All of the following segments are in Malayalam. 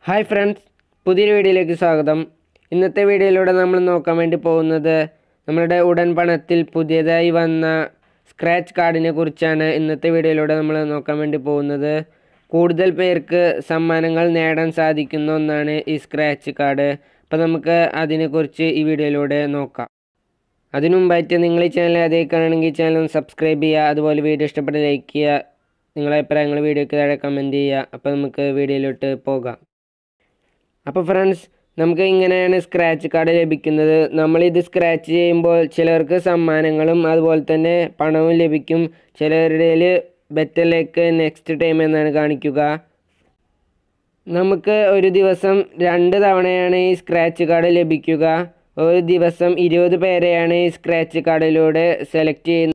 ഹായ് ഫ്രണ്ട്സ് പുതിയൊരു വീഡിയോയിലേക്ക് സ്വാഗതം ഇന്നത്തെ വീഡിയോയിലൂടെ നമ്മൾ നോക്കാൻ വേണ്ടി പോകുന്നത് നമ്മുടെ ഉടൻ പണത്തിൽ പുതിയതായി വന്ന സ്ക്രാച്ച് കാർഡിനെ കുറിച്ചാണ് ഇന്നത്തെ വീഡിയോയിലൂടെ നമ്മൾ നോക്കാൻ വേണ്ടി പോകുന്നത് കൂടുതൽ പേർക്ക് സമ്മാനങ്ങൾ നേടാൻ സാധിക്കുന്ന ഒന്നാണ് ഈ സ്ക്രാച്ച് കാർഡ് അപ്പോൾ നമുക്ക് അതിനെക്കുറിച്ച് ഈ വീഡിയോയിലൂടെ നോക്കാം അതിനു മുമ്പായിട്ട് നിങ്ങൾ ഈ ചാനൽ അതേ കാണണമെങ്കിൽ ഈ ചാനൽ ഒന്ന് സബ്സ്ക്രൈബ് ചെയ്യുക അതുപോലെ വീഡിയോ ഇഷ്ടപ്പെട്ട ലൈക്ക് ചെയ്യുക നിങ്ങളെ അഭിപ്രായങ്ങൾ വീഡിയോയ്ക്ക് താഴെ കമൻറ്റ് ചെയ്യുക അപ്പോൾ നമുക്ക് വീഡിയോയിലോട്ട് പോകാം അപ്പോൾ ഫ്രണ്ട്സ് നമുക്ക് ഇങ്ങനെയാണ് സ്ക്രാച്ച് കാർഡ് ലഭിക്കുന്നത് നമ്മളിത് സ്ക്രാച്ച് ചെയ്യുമ്പോൾ ചിലർക്ക് സമ്മാനങ്ങളും അതുപോലെ തന്നെ പണവും ലഭിക്കും ചിലരുടെ ബെറ്ററിലേക്ക് നെക്സ്റ്റ് ടൈം എന്നാണ് കാണിക്കുക നമുക്ക് ഒരു ദിവസം രണ്ട് തവണയാണ് ഈ സ്ക്രാച്ച് കാർഡ് ലഭിക്കുക ഒരു ദിവസം ഇരുപത് പേരെയാണ് ഈ സ്ക്രാച്ച് കാർഡിലൂടെ സെലക്ട് ചെയ്യുന്നത്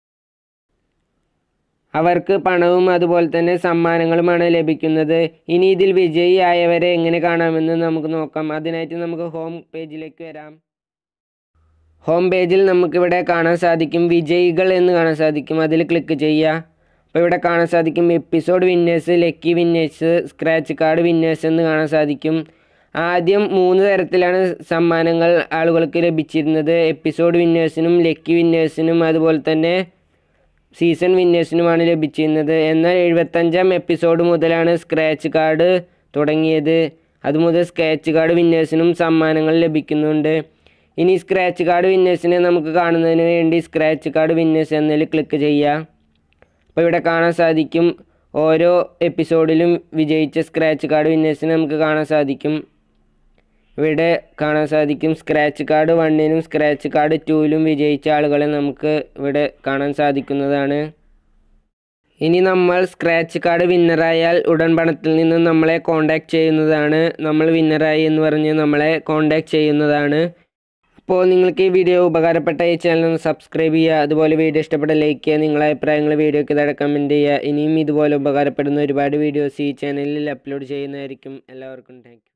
അവർക്ക് പണവും അതുപോലെ തന്നെ സമ്മാനങ്ങളുമാണ് ലഭിക്കുന്നത് ഇനി ഇതിൽ വിജയിയായവരെ എങ്ങനെ കാണാമെന്ന് നമുക്ക് നോക്കാം അതിനായിട്ട് നമുക്ക് ഹോം പേജിലേക്ക് വരാം ഹോം പേജിൽ നമുക്കിവിടെ കാണാൻ സാധിക്കും വിജയികൾ എന്ന് കാണാൻ സാധിക്കും അതിൽ ക്ലിക്ക് ചെയ്യുക അപ്പോൾ ഇവിടെ കാണാൻ സാധിക്കും episode winners lucky winners scratch card winners എന്ന് കാണാൻ സാധിക്കും ആദ്യം മൂന്ന് തരത്തിലാണ് സമ്മാനങ്ങൾ ആളുകൾക്ക് ലഭിച്ചിരുന്നത് എപ്പിസോഡ് വിന്നേഴ്സിനും ലക്കി വിന്നേഴ്സിനും അതുപോലെ തന്നെ സീസൺ വിന്നേഴ്സിനുമാണ് ലഭിച്ചിരുന്നത് എന്നാൽ എഴുപത്തഞ്ചാം എപ്പിസോഡ് മുതലാണ് സ്ക്രാച്ച് കാർഡ് തുടങ്ങിയത് അതുമുതൽ സ്ക്രാച്ച് കാർഡ് വിന്നേഴ്സിനും സമ്മാനങ്ങൾ ലഭിക്കുന്നുണ്ട് ഇനി സ്ക്രാച്ച് കാർഡ് വിന്നേഴ്സിനെ നമുക്ക് കാണുന്നതിന് വേണ്ടി സ്ക്രാച്ച് കാർഡ് വിന്നേഴ്സ് എന്നതിൽ ക്ലിക്ക് ചെയ്യുക അപ്പോൾ ഇവിടെ കാണാൻ സാധിക്കും ഓരോ എപ്പിസോഡിലും വിജയിച്ച സ്ക്രാച്ച് കാർഡ് വിന്നേഴ്സിനെ നമുക്ക് കാണാൻ സാധിക്കും ഇവിടെ കാണാൻ സാധിക്കും സ്ക്രാച്ച് കാർഡ് വണ്ണിനും സ്ക്രാച്ച് കാർഡ് ടൂവിലും വിജയിച്ച ആളുകളെ നമുക്ക് ഇവിടെ കാണാൻ സാധിക്കുന്നതാണ് ഇനി നമ്മൾ സ്ക്രാച്ച് കാർഡ് വിന്നറായാൽ ഉടൻ പണത്തിൽ നിന്ന് നമ്മളെ കോണ്ടാക്ട് ചെയ്യുന്നതാണ് നമ്മൾ വിന്നറായി എന്ന് പറഞ്ഞ് നമ്മളെ കോണ്ടാക്ട് ചെയ്യുന്നതാണ് അപ്പോൾ നിങ്ങൾക്ക് ഈ വീഡിയോ ഉപകാരപ്പെട്ട ഈ ചാനൽ ഒന്ന് സബ്സ്ക്രൈബ് ചെയ്യുക അതുപോലെ വീഡിയോ ഇഷ്ടപ്പെട്ട ലൈക്ക് ചെയ്യുക നിങ്ങളെ അഭിപ്രായങ്ങൾ വീഡിയോയ്ക്ക് താഴെ കമൻറ്റ് ചെയ്യുക ഇനിയും ഇതുപോലെ ഉപകാരപ്പെടുന്ന ഒരുപാട് വീഡിയോസ് ഈ ചാനലിൽ അപ്ലോഡ് ചെയ്യുന്നതായിരിക്കും എല്ലാവർക്കും താങ്ക്